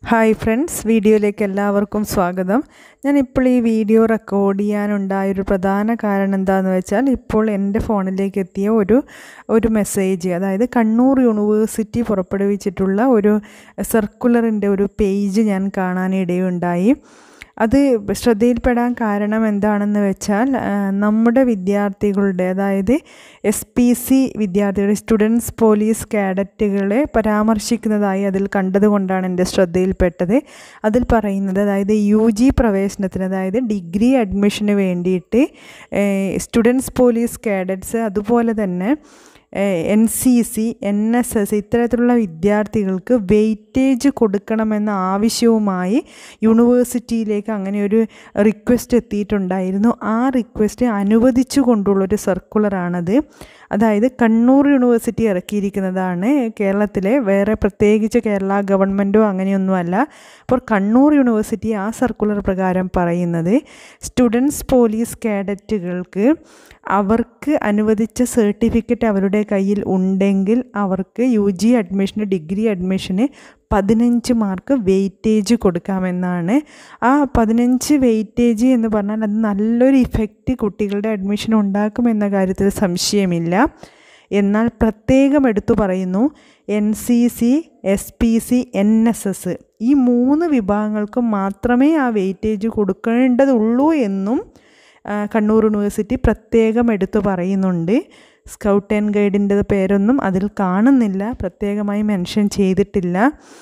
hi friends വീഡിയോയിലേക്ക് എല്ലാവർക്കും സ്വാഗതം ഞാനിപ്പോൾ ഈ വീഡിയോ റെക്കോർഡ് ചെയ്യാനുണ്ടായൊരു പ്രധാന കാരണം എന്താണെന്ന് വെച്ചാൽ ഇപ്പോൾ എൻ്റെ ഫോണിലേക്ക് എത്തിയ ഒരു ഒരു മെസ്സേജ് അതായത് കണ്ണൂർ യൂണിവേഴ്സിറ്റി പുറപ്പെടുവിച്ചിട്ടുള്ള ഒരു സർക്കുലറിൻ്റെ ഒരു പേജ് ഞാൻ കാണാനിടയുണ്ടായി അത് ശ്രദ്ധയിൽപ്പെടാൻ കാരണം എന്താണെന്ന് വെച്ചാൽ നമ്മുടെ വിദ്യാർത്ഥികളുടെ അതായത് എസ് പി സി വിദ്യാർത്ഥികളുടെ സ്റ്റുഡൻസ് പോലീസ് കാഡറ്റുകളെ പരാമർശിക്കുന്നതായി അതിൽ കണ്ടതുകൊണ്ടാണ് എൻ്റെ ശ്രദ്ധയിൽപ്പെട്ടത് അതിൽ പറയുന്നത് അതായത് യു ജി പ്രവേശനത്തിന് അതായത് ഡിഗ്രി അഡ്മിഷന് വേണ്ടിയിട്ട് സ്റ്റുഡൻസ് പോലീസ് കാഡറ്റ്സ് അതുപോലെ തന്നെ N C C N S S ഇത്തരത്തിലുള്ള വിദ്യാർത്ഥികൾക്ക് വെയിറ്റേജ് കൊടുക്കണമെന്ന ആവശ്യവുമായി യൂണിവേഴ്സിറ്റിയിലേക്ക് അങ്ങനെ ഒരു റിക്വസ്റ്റ് എത്തിയിട്ടുണ്ടായിരുന്നു ആ റിക്വസ്റ്റ് അനുവദിച്ചു കൊണ്ടുള്ളൊരു സർക്കുലറാണത് അതായത് കണ്ണൂർ യൂണിവേഴ്സിറ്റി ഇറക്കിയിരിക്കുന്നതാണ് കേരളത്തിലെ വേറെ പ്രത്യേകിച്ച് കേരള ഗവൺമെൻറ്റോ അങ്ങനെയൊന്നുമല്ല അപ്പോൾ കണ്ണൂർ യൂണിവേഴ്സിറ്റി ആ സർക്കുലർ പ്രകാരം പറയുന്നത് സ്റ്റുഡൻസ് പോലീസ് കാഡറ്റുകൾക്ക് അവർക്ക് അനുവദിച്ച സർട്ടിഫിക്കറ്റ് അവരുടെ കയ്യിൽ ഉണ്ടെങ്കിൽ അവർക്ക് യു ജി അഡ്മിഷന് ഡിഗ്രി അഡ്മിഷന് പതിനഞ്ച് മാർക്ക് വെയിറ്റേജ് കൊടുക്കാമെന്നാണ് ആ പതിനഞ്ച് വെയിറ്റേജ് എന്ന് പറഞ്ഞാൽ അത് നല്ലൊരു ഇഫക്റ്റ് കുട്ടികളുടെ അഡ്മിഷൻ ഉണ്ടാക്കുമെന്ന കാര്യത്തിൽ സംശയമില്ല എന്നാൽ പ്രത്യേകം എടുത്തു പറയുന്നു N C C S P C N S S ഈ മൂന്ന് വിഭാഗങ്ങൾക്കും മാത്രമേ ആ വെയിറ്റേജ് കൊടുക്കേണ്ടതുള്ളൂ എന്നും കണ്ണൂർ യൂണിവേഴ്സിറ്റി പ്രത്യേകം എടുത്തു പറയുന്നുണ്ട് സ്കൗട്ട് ആൻഡ് ഗൈഡിൻ്റെ പേരൊന്നും അതിൽ കാണുന്നില്ല പ്രത്യേകമായി മെൻഷൻ ചെയ്തിട്ടില്ല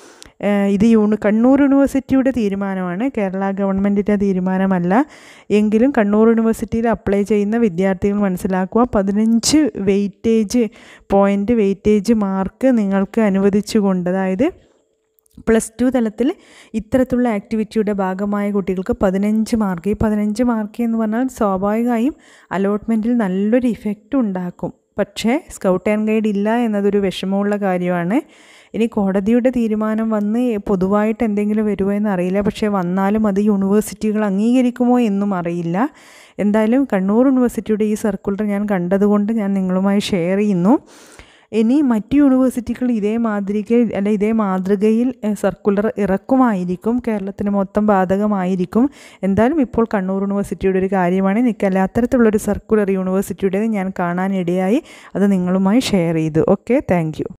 ഇത് യൂണി കണ്ണൂർ യൂണിവേഴ്സിറ്റിയുടെ തീരുമാനമാണ് കേരള ഗവൺമെൻറ്റിൻ്റെ തീരുമാനമല്ല എങ്കിലും കണ്ണൂർ യൂണിവേഴ്സിറ്റിയിൽ അപ്ലൈ ചെയ്യുന്ന വിദ്യാർത്ഥികൾ മനസ്സിലാക്കുക പതിനഞ്ച് വെയിറ്റേജ് പോയിൻ്റ് വെയിറ്റേജ് മാർക്ക് നിങ്ങൾക്ക് അനുവദിച്ചുകൊണ്ട് അതായത് പ്ലസ് ടു തലത്തിൽ ഇത്തരത്തിലുള്ള ആക്ടിവിറ്റിയുടെ ഭാഗമായ കുട്ടികൾക്ക് പതിനഞ്ച് മാർക്ക് ഈ പതിനഞ്ച് മാർക്ക് എന്ന് പറഞ്ഞാൽ സ്വാഭാവികമായും അലോട്ട്മെൻറ്റിൽ നല്ലൊരു ഇഫക്റ്റ് ഉണ്ടാക്കും പക്ഷേ സ്കൗട്ട് ആൻഡ് ഗൈഡ് ഇല്ല എന്നതൊരു വിഷമമുള്ള കാര്യമാണ് ഇനി കോടതിയുടെ തീരുമാനം വന്ന് പൊതുവായിട്ട് എന്തെങ്കിലും വരുമോ എന്നറിയില്ല പക്ഷേ വന്നാലും അത് യൂണിവേഴ്സിറ്റികൾ അംഗീകരിക്കുമോ എന്നും അറിയില്ല എന്തായാലും കണ്ണൂർ യൂണിവേഴ്സിറ്റിയുടെ ഈ സർക്കുലർ ഞാൻ കണ്ടതുകൊണ്ട് ഞാൻ നിങ്ങളുമായി ഷെയർ ചെയ്യുന്നു ഇനി മറ്റ് യൂണിവേഴ്സിറ്റികൾ ഇതേ മാതൃക അല്ല ഇതേ മാതൃകയിൽ സർക്കുലർ ഇറക്കുമായിരിക്കും കേരളത്തിന് മൊത്തം ബാധകമായിരിക്കും എന്തായാലും ഇപ്പോൾ കണ്ണൂർ യൂണിവേഴ്സിറ്റിയുടെ ഒരു കാര്യമാണ് എനിക്കല്ല അത്തരത്തിലുള്ളൊരു സർക്കുലർ യൂണിവേഴ്സിറ്റിയുടേത് ഞാൻ കാണാനിടയായി അത് നിങ്ങളുമായി ഷെയർ ചെയ്തു ഓക്കെ താങ്ക്